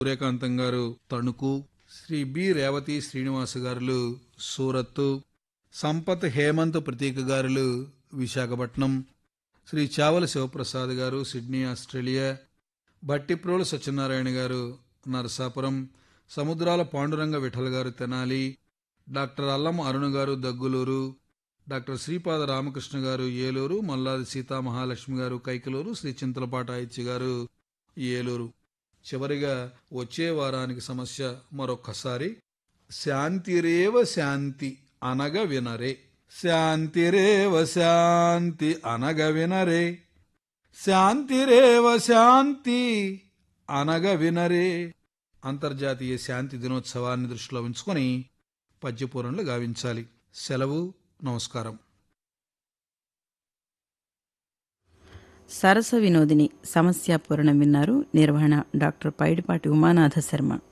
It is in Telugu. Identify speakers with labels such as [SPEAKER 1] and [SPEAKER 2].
[SPEAKER 1] సూర్యకాంతం గారు తణుకు శ్రీ బి రేవతి శ్రీనివాస గారులు సూరత్తు సంపత్ హేమంత్ ప్రతీక గారులు విశాఖపట్నం శ్రీ చావల శివప్రసాద్ గారు సిడ్నీ ఆస్ట్రేలియా భట్టిప్రోలు సత్యనారాయణ గారు నరసాపురం సముద్రాల పాండురంగ విఠల్ గారు తెనాలి డాక్టర్ అల్లం అరుణ గారు దగ్గులూరు డాక్టర్ శ్రీపాద రామకృష్ణ గారు ఏలూరు మల్లాది సీతామహాలక్ష్మి గారు కైకలూరు శ్రీ చింతలపాట ఇచ్చి గారు ఏలూరు చివరిగా వచ్చే వారానికి సమస్య మరొక్కసారి శాంతిరేవ శాంతి అనగ వినరే శాంతిరేవ శాంతి అనగ వినరే శాంతిరేవ శాంతి అనగ వినరే అంతర్జాతీయ శాంతి దినోత్సవాన్ని దృష్టిలో ఉంచుకొని పద్యపూరణలు గావించాలి సెలవు నమస్కారం
[SPEAKER 2] సరస వినోదిని సమస్యాపూరణం విన్నారు నిర్వహణ డాక్టర్ పైడిపాటి ఉమానాథ శర్మ